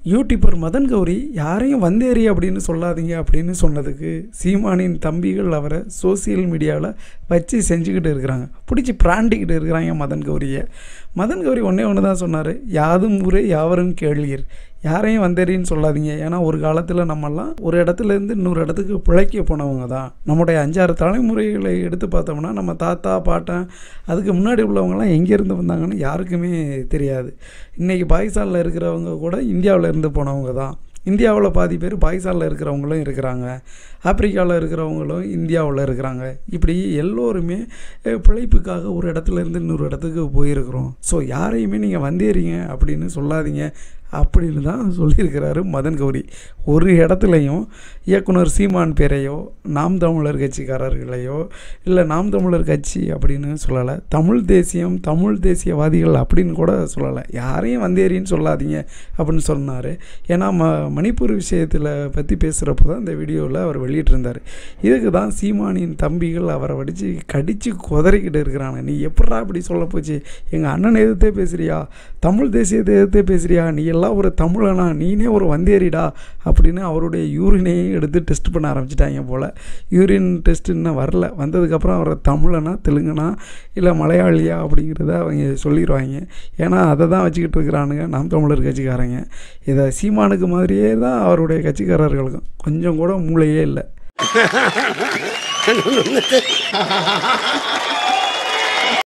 YouTuber Madan Gowri யாரையும் வந்தேறி அப்படின்னு சொல்லாதீங்க அப்படின்னு சொன்னதுக்கு சீமானின் தம்பிகள் அவரை சோசியல் மீடியாவில் வச்சு செஞ்சுக்கிட்டு இருக்கிறாங்க பிடிச்சி பிராண்டிக்கிட்டு இருக்கிறாங்க மதன் கௌரியை மதன் கௌரி ஒன்றே ஒன்று தான் சொன்னார் யாதும் ஊரே யாவரும் கேள்வியர் யாரையும் வந்தேறின்னு சொல்லாதீங்க ஏன்னா ஒரு காலத்தில் நம்மெல்லாம் ஒரு இடத்துலேருந்து இன்னொரு இடத்துக்கு பிழைக்க போனவங்க தான் நம்முடைய அஞ்சாறு தலைமுறைகளை எடுத்து பார்த்தோம்னா நம்ம தாத்தா பாட்டன் அதுக்கு முன்னாடி உள்ளவங்கலாம் எங்கேருந்து வந்தாங்கன்னு யாருக்குமே தெரியாது இன்றைக்கி பாகிஸ்தானில் இருக்கிறவங்க கூட இந்தியாவில் இருந்து போனவங்க தான் இந்தியாவில் பாதி பேர் பாகிஸ்தானில் இருக்கிறவங்களும் இருக்கிறாங்க ஆப்பிரிக்காவில் இருக்கிறவங்களும் இந்தியாவில் இருக்கிறாங்க இப்படி எல்லோருமே அஹ், பிழைப்புக்காக ஒரு இடத்துல இருந்து இன்னொரு இடத்துக்கு போயிருக்கிறோம் ஸோ யாரையுமே நீங்கள் வந்தேறீங்க அப்படின்னு சொல்லாதீங்க அப்படின்னு தான் சொல்லியிருக்கிறாரு மதன் கௌரி ஒரு இடத்துலையும் இயக்குனர் சீமான் பேரையோ நாம் தமிழர் கட்சிக்காரர்களையோ இல்லை நாம் தமிழர் கட்சி அப்படின்னு சொல்லலை தமிழ் தேசியம் தமிழ் தேசியவாதிகள் அப்படின்னு கூட சொல்லலை யாரையும் வந்தேறின்னு சொல்லாதீங்க அப்படின்னு சொன்னார் ஏன்னா ம மணிப்பூர் விஷயத்தில் பற்றி பேசுகிறப்போ தான் இந்த வீடியோவில் அவர் வெளியிட்டிருந்தார் இதுக்கு தான் சீமானின் தம்பிகள் அவரை வடித்து கடித்து குதறிக்கிட்டு இருக்கிறாங்க நீ எப்படா இப்படி சொல்ல போச்சு எங்கள் அண்ணனை எதிர்த்தே பேசுகிறியா தமிழ் தேசியத்தை எதிர்த்தே பேசுகிறியா நீ எல்லாம் ஒரு தமிழனா நீனே ஒரு வந்தேறிடா அப்படின்னு அவருடைய யூரினையும் எடுத்து டெஸ்ட் பண்ண ஆரம்பிச்சிட்டாங்க போல் யூரின் டெஸ்ட் இன்னும் வரல வந்ததுக்கப்புறம் அவரை தமிழனா தெலுங்கனா இல்லை மலையாளியா அப்படிங்கிறத அவங்க சொல்லிடுவாங்க ஏன்னா அதை தான் வச்சுக்கிட்டு இருக்கிறானுங்க நாம் தமிழர் கட்சிக்காரங்க இதை சீமானுக்கு மாதிரியே தான் அவருடைய கட்சிக்காரர்களுக்கும் கொஞ்சம் கூட மூளையே இல்லை